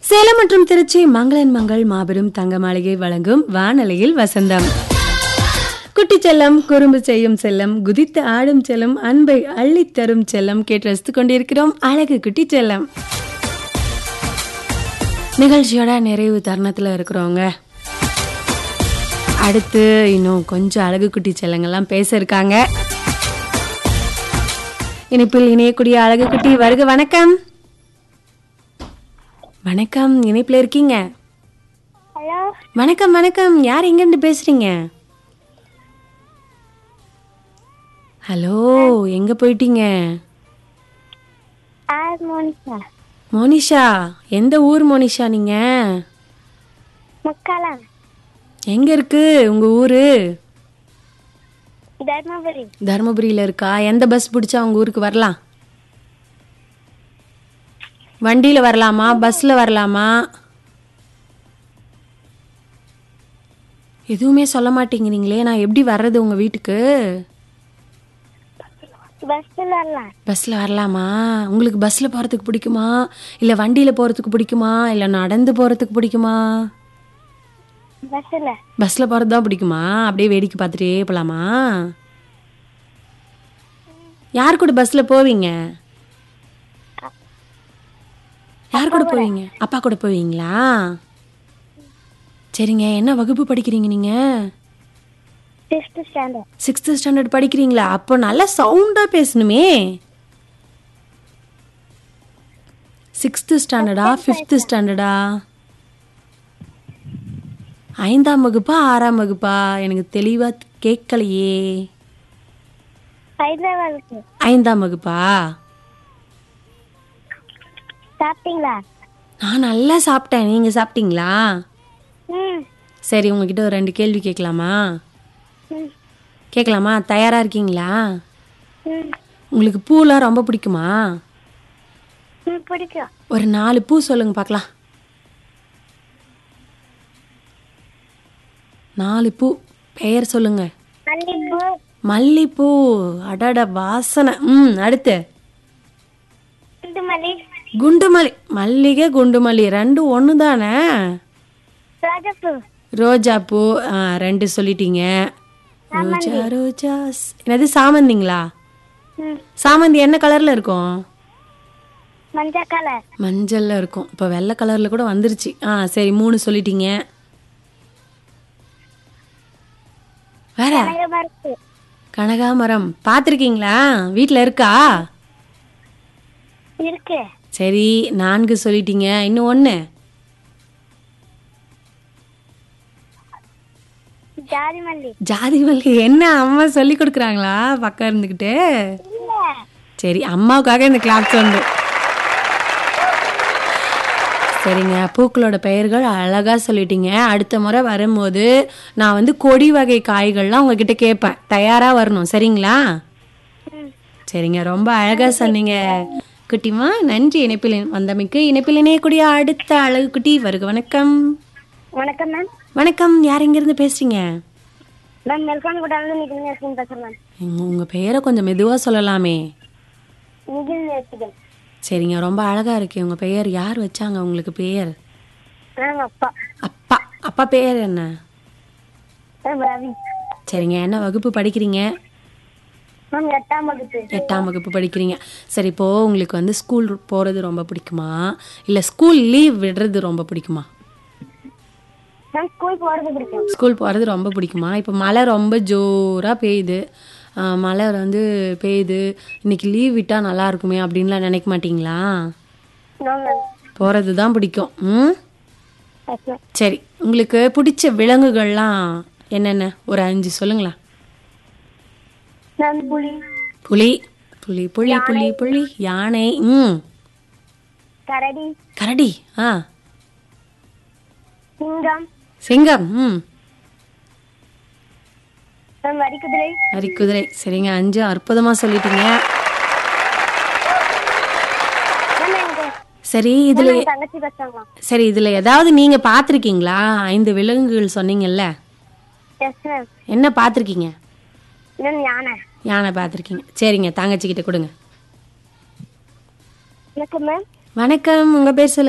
சேலம் மற்றும் திருச்சி மங்களன் மங்கள் மாபெரும் தங்க மாளிகை வழங்கும் வானலையில் வசந்தம் குட்டி செல்லம் குறும்பு செய்யும் செல்லம் குதித்து ஆடும் செல்லம் அன்பை அள்ளித் தரும் செல்லம் கேட்டு ரசித்துக் கொண்டிருக்கிறோம் அழகு குட்டி செல்லம் நிகழ்ச்சியோட நிறைவு தருணத்துல இருக்கிறவங்க அடுத்து இன்னும் கொஞ்சம் அழகு குட்டி செல்லங்கள்லாம் பேச இருக்காங்க இணைப்பில் இணையக்கூடிய அழகு குட்டி வருக வணக்கம் வணக்கம் இணைப்பில் இருக்கீங்க ஹலோ வணக்கம் வணக்கம் யார் எங்கேருந்து பேசுறீங்க ஹலோ எங்க போயிட்டீங்க ஆர் மோனிஷா மோனிஷா எந்த ஊர் மோனிஷா நீங்க முக்காலம் எங்க இருக்கு உங்க ஊரு தர்மபுரி தருமபுரியில இருக்கா எந்த பஸ் பிடிச்சா உங்க ஊருக்கு வரலாம் வண்டியில வரலாமா பஸ்ல வரலாமா எதுவுமே சொல்ல மாட்டேங்கிறீங்களே நான் எப்படி வர்றது உங்க வீட்டுக்கு பஸ்ல வரலாம் பஸ்ல வரலாமா உங்களுக்கு பஸ்ல போறதுக்கு பிடிக்குமா இல்ல வண்டியில போறதுக்கு பிடிக்குமா இல்ல நடந்து போறதுக்கு பிடிக்குமா பஸ்ல பஸ்ல போறது தான் பிடிக்குமா அப்படியே வேடிக்கை பார்த்துட்டே போலாமா யார் கூட பஸ்ல போவீங்க யார் கூட போவீங்க அப்பா கூட போவீங்களா சரிங்க என்ன வகுப்பு படிக்கிறீங்க நீங்க ஃபிஃப்த் ஸ்டாண்டர்ட் சிக்ஸ்த் ஸ்டாண்டர்ட் படிக்கிறீங்களா அப்போ நல்லா சவுண்டா பேசணுமே சிக்ஸ்த் ஸ்டாண்டர்டா ஃபிஃப்த் ஸ்டாண்டர்டா ஐந்தாம் வகுப்பா ஆறாம் வகுப்பா எனக்கு தெளிவா கேட்கலையே ஹைதராபாத்துக்கு ஐந்தாம் வகுப்பா சாப்பிட்டீங்களா நான் நல்லா சாப்பிட்டேன் நீங்க சாப்பிட்டீங்களா ம் சரி உங்ககிட்ட ஒரு ரெண்டு கேள்வி கேட்கலாமா ம் கேட்கலாமா தயாரா இருக்கீங்களா ம் உங்களுக்கு பூலாம் ரொம்ப பிடிக்குமா ம் பிடிக்கும் ஒரு நாலு பூ சொல்லுங்க பார்க்கலாம் நாலு பூ பெயர் சொல்லுங்க மல்லிப்பூ மல்லிப்பூ அடட வாசனை ம் அடுத்து குண்டு மல்லி குண்டுமல்லி மல்லிகை குண்டுமல்லி ரெண்டும் ஒன்று தானே ரோஜாப்பூ ரோஜா பூ ஆ, ரெண்டு சொல்லிட்டீங்க ரோஜா ரோஜா ஸ்- என்னது சாமந்திங்களா ம் சாமந்தி என்ன கலர்ல இருக்கும் மஞ்சள் கலர் மஞ்சள்ல இருக்கும் இப்போ வெள்ளை கலர்ல கூட வந்துருச்சு ஆ சரி மூணு சொல்லிட்டீங்க வேற மரத்து கனகாமரம் பார்த்துருக்கீங்களா வீட்டில் இருக்கா இருக்கு சரி நான்கு சொல்லிட்டீங்க இன்னும் ஒன்று ஜாதி மல்லி ஜாதி மல்லி என்ன அம்மா சொல்லி கொடுக்குறாங்களா பக்கம் இருந்துக்கிட்டு இல்ல சரி அம்மாவுக்காக இந்த கிளாஸ் வந்து சரிங்க பூக்களோட பெயர்கள் அழகா சொல்லிட்டீங்க அடுத்த முறை வரும்போது நான் வந்து கொடி வகை காய்கள்லாம் உங்ககிட்ட கேட்பேன் தயாரா வரணும் சரிங்களா ம் சரிங்க ரொம்ப அழகா சொன்னீங்க குட்டிமா நன்றி இணைப்பில் வந்தமைக்கு இணைப்பில் இணையக்கூடிய அடுத்த அழகு குட்டி வருக வணக்கம் வணக்கம் மேம் வணக்கம் யார் இருந்து பேசுறீங்க மேம் மெல்கான் கூட நிகில் நேசிகன் பேசுறேன் மேம் உங்க- உங்க பெயரை கொஞ்சம் மெதுவா சொல்லலாமே நிகில் நேசிகன் சரிங்க ரொம்ப அழகா இருக்கு உங்க பெயர் யார் வச்சாங்க உங்களுக்கு பெயர் மேம் அப்பா அப்பா அப்பா பெயர் என்ன மேம் ரவி சரிங்க என்ன வகுப்பு படிக்கிறீங்க மேம் எட்டாம் வகுப்பு எட்டாம் வகுப்பு படிக்கிறீங்க சரி இப்போ உங்களுக்கு வந்து ஸ்கூல் போறது ரொம்ப பிடிக்குமா இல்ல ஸ்கூல் லீவ் விடுறது ரொம்ப பிடிக்குமா மேம் ஸ்கூல் போறது பிடிக்கும் ஸ்கூல் போகிறது ரொம்ப பிடிக்குமா இப்போ மழை ரொம்ப ஜோராக பெய்யுது ஆஹ் மழை வந்து பெய்யுது இன்னைக்கு லீவ் விட்டால் நல்லா இருக்குமே அப்படின்லாம் நினைக்க மாட்டீங்களா நோ மேம் போகிறது தான் பிடிக்கும் ம் எஸ் மேம் சரி உங்களுக்கு பிடிச்ச விலங்குகள்லாம் என்னென்ன ஒரு அஞ்சு சொல்லுங்களா மேம் புலி புலி புலி புலி புலி புலி யானை ம் கரடி கரடி ஆ சிங்கம் சிங்கம் ம் மேம் வரிக்குதிரை அரிக்குதிரை சரிங்க அஞ்சு அற்புதமாக சொல்லிட்டீங்க மேம் எனக்கு சரி இதில் என் தங்கச்சி பேசுறாங்களா சரி இதில் ஏதாவது நீங்கள் பார்த்துருக்கீங்களா ஐந்து விலங்குகள் சொன்னீங்கல்ல எஸ் மேம் என்ன பார்த்துருக்கீங்க மேம் யானை யானை பார்த்துருக்கீங்க சரிங்க தங்கச்சிக்கிட்ட கொடுங்க எனக்கு மேம் வணக்கம் உங்கள் பேர் சொல்லுங்க